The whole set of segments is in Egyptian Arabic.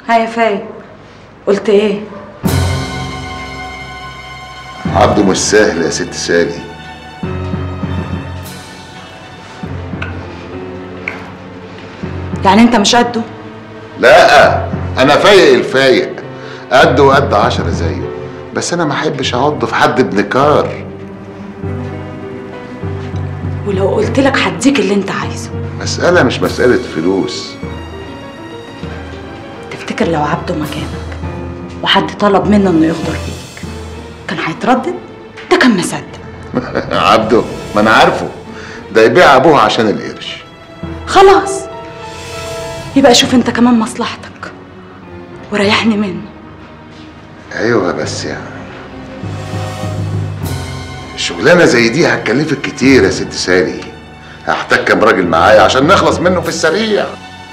ها يا فايق قلت ايه عبده مش سهل يا ست سالي يعني انت مش قده لا انا فايق الفايق قد وقد عشرة زيه بس انا ما احبش اعض في حد ابن كار ولو قلت لك هديك اللي انت عايزه مسألة مش مسألة فلوس تفتكر لو عبده مكانك وحد طلب منه انه يغدر بيك كان هيتردد ده كان مصدق عبده ما انا عارفه ده يبيع ابوه عشان القرش خلاص يبقى شوف انت كمان مصلحتك وريحني منه ايوه بس يعني شغلانه زي دي هتكلفك كتير يا ست سالي هحتاج كام راجل معايا عشان نخلص منه في السريع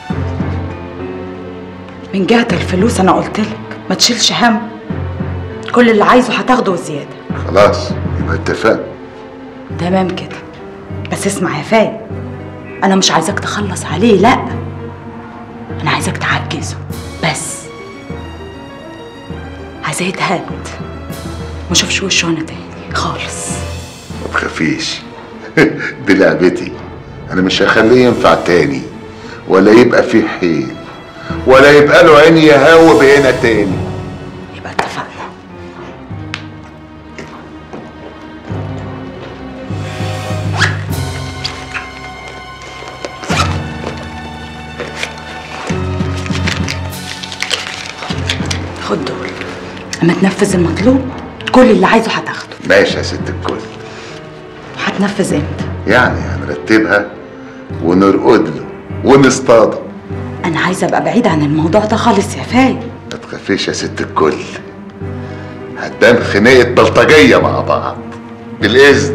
من جهة الفلوس انا قلت لك ما تشيلش هم كل اللي عايزه هتاخده وزيادة خلاص يبقى اتفقنا تمام كده بس اسمع يا فايد انا مش عايزاك تخلص عليه لا انا عايزاك تعجزه بس عايزاه يتهد ما اشوفش وشه هنا تاني خالص ما تخافيش دي لعبتي انا مش هخليه ينفع تاني ولا يبقى فيه حيل ولا يبقى له عين يهاوب هنا تاني يبقى اتفقنا خد دول اما تنفذ المطلوب كل اللي عايزه هتاخده ماشي يا ست الكل وهتنفذ امتى يعني هنرتبها ونرقد له ونصطاده انا عايزه ابقى بعيد عن الموضوع ده خالص يا فايد ما تخافيش يا ست الكل هتبان خناقة بلطجية مع بعض بالإذن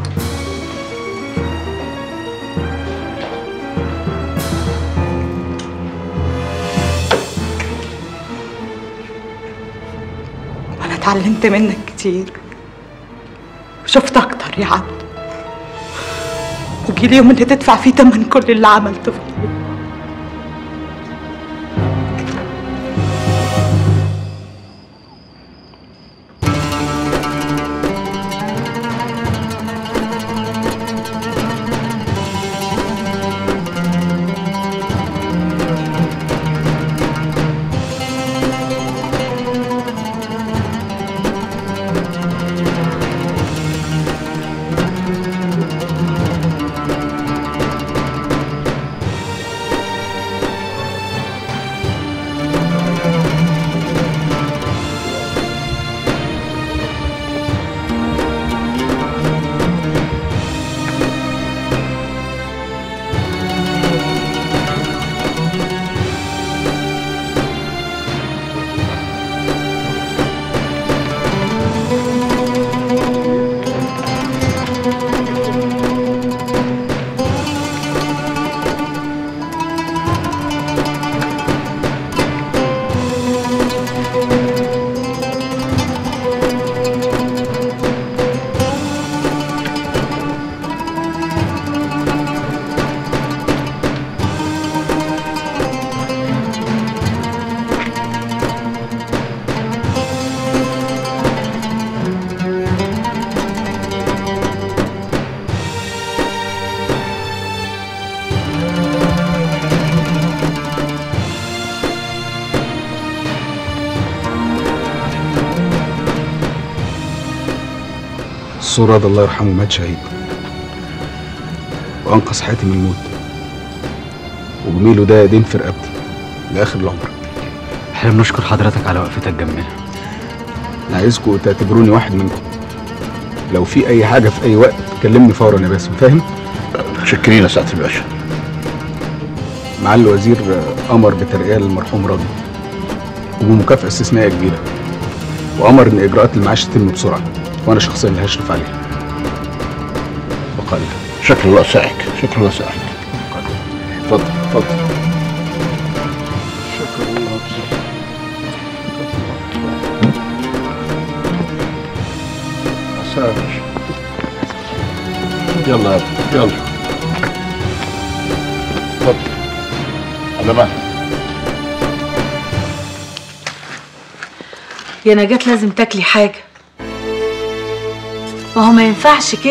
وانا اتعلمت منك كتير وشفت اكتر يا عبد وجي اليوم اللي تدفع فيه تمن كل اللي عملته فيه الصورة ده الله يرحمه مات شهيد وأنقذ حياتي من الموت وجميله ده دين في رقبتي لآخر العمر احنا بنشكر حضرتك على وقفتك جنبنا أنا عايزكم تعتبروني واحد منكم لو في أي حاجة في أي وقت كلمني فورا يا باسم فاهم؟ متشكرين يا سعاده الباشا معالي الوزير أمر بترقية للمرحوم راضي وبمكافأة استثنائية كبيرة وأمر إن إجراءات المعاش تتم بسرعة وأنا شخصيا اللي هشرف عليها وقال شكر الله سعيك شكر الله سعيك اتفضل اتفضل شكر الله سعيك يلا يا ابني، يلا اتفضل على مهلك يا نجاة لازم تاكلي حاجة ما هو ما ينفعش كده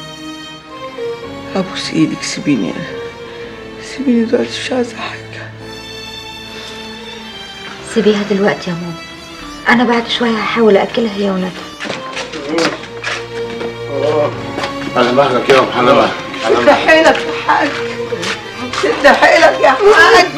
ابوس ايدك سيبيني سيبيني دلوقتي مش عايزه حاجه سيبيها دلوقتي يا ماما انا بعد شويه هحاول اكلها هي وندى على مهلك يا على مهلك شد حيلك يا حاج شد حيلك يا حاج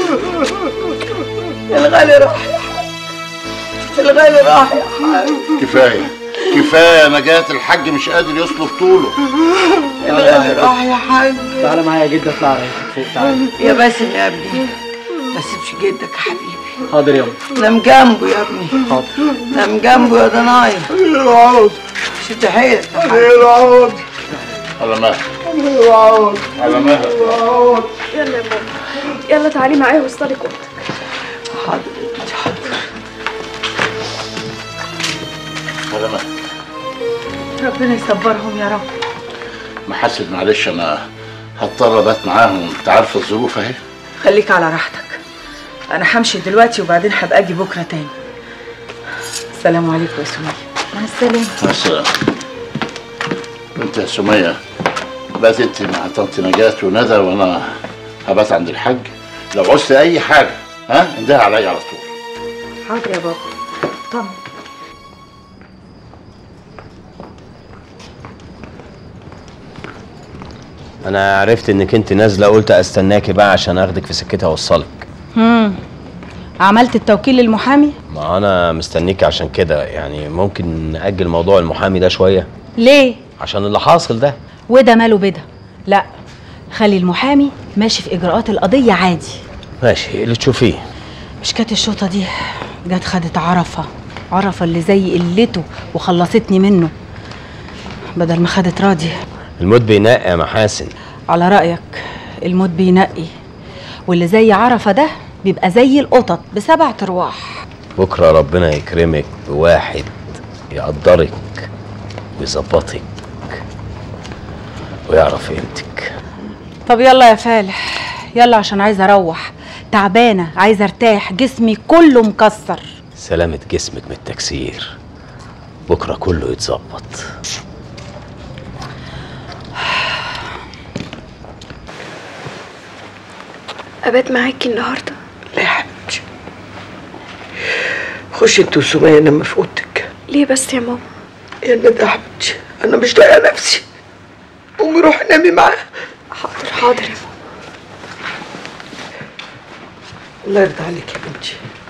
الغالي راح يا حاج الغالي راح يا حاج كفايه كفايه يا نجاة الحاج مش قادر يصلب طوله الغالي راح يا حاج تعالى معايا يا جدة اطلع عليك فوق تعالى يا باسم يا ابني ما تسيبش جدك يا حبيبي حاضر يابا نام جنبه يا ابني حاضر نام جنبه يا ضنايا شد حيلك يا حاج على مهلك على مهلك يلا يا ماما يلا تعالي معايا وصلك اوضتك حاضر يا بنتي، حاضر على مهلك ربنا يصبرهم يا رب محاسب معلش انا هضطر ابات معاهم انت عارفه الظروف اهي خليك على راحتك انا همشي دلوقتي وبعدين هبقى اجي بكره تاني السلام عليكم يا سمية مع السلامه مع السلامه انت يا سميه بات انت مع طنط نجاة وندى وانا هبات عند الحاج لو عوزت اي حاجه ها انده عليا على طول حاضر يا بابا طمن انا عرفت انك انت نازله قلت استناكي بقى عشان اخدك في سكتها اوصلك امم عملت التوكيل للمحامي ما انا مستنيكي عشان كده يعني ممكن ناجل موضوع المحامي ده شويه ليه عشان اللي حاصل ده وده ماله بده لا خلي المحامي ماشي في اجراءات القضيه عادي ماشي اللي تشوفيه مش كانت الشوطه دي جت خدت عرفه عرفه اللي زي قلته وخلصتني منه بدل ما خدت راضي الموت بينقي يا محاسن على رايك الموت بينقي واللي زي عرفه ده بيبقى زي القطط بسبع ارواح بكره ربنا يكرمك بواحد يقدرك ويظبطك ويعرف قيمتك طب يلا يا فالح يلا عشان عايزه اروح تعبانه عايزه ارتاح جسمي كله مكسر سلامة جسمك من التكسير بكره كله يتظبط ابات معاكي النهارده لا يا حبيبتي خشي انت وسمية نام في اوضتك ليه بس يا ماما يا ندى يا حبيبتي انا مش طايقه نفسي قومي روحي نامي معاه حاضر حاضر يا ماما الله يرضى عليك يا بنتي